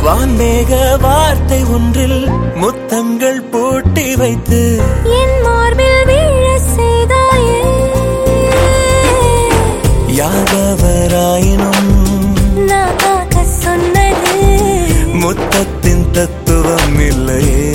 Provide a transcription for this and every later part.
வான்மேக வார்த்தை ஒன்றில் முத்தங்கள் பூட்டி வைத்து என் மார்பில் வீழ செய்தாயே யாகவராயினும் நான் காக்க சொன்னது முத்தத்தின் தத்துவம் இல்லையே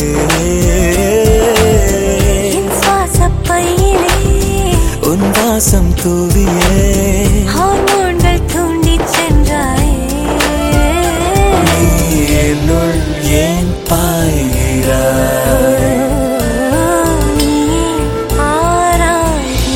என் சுவாசப் பையிலே உன் வாசம் தூவியே ஹார்மோன்கள் தூண்டிச் சென்றாயே நீ என்னுள் ஏன் பாய்கிறாய் நீ ஆராய்கிறாய்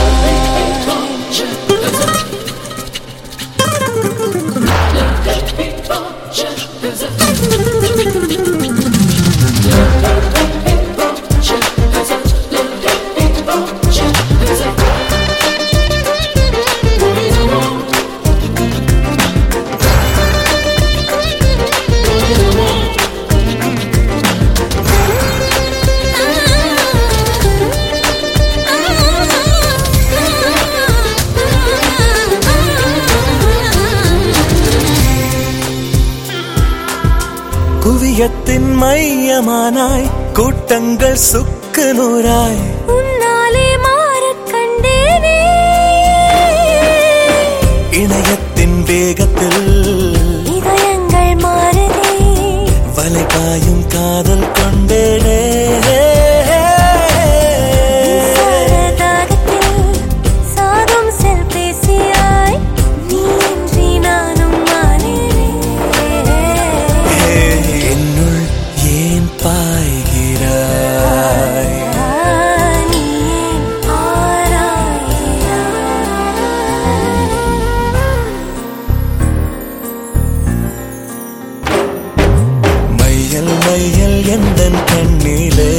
குவியத்தின் மையமானாய் கூட்டங்கள் சுக்கு நூறாய் உன்னாலே மாறக் கண்டேனே இணையத்தின் வேகத்தில் இதயங்கள் மாறுதே வலை பாயும் காதல் கொண்டேனே சாரதாகத்தில் சாகும் செல் பேசியாய் நீ இன்றி நானும் மாறினேன் என்னுள் ஏன் பாய்கிறாய் நீ ஆராய்கிறாய் மையல் மையல் எந்தன் கண்ணிலே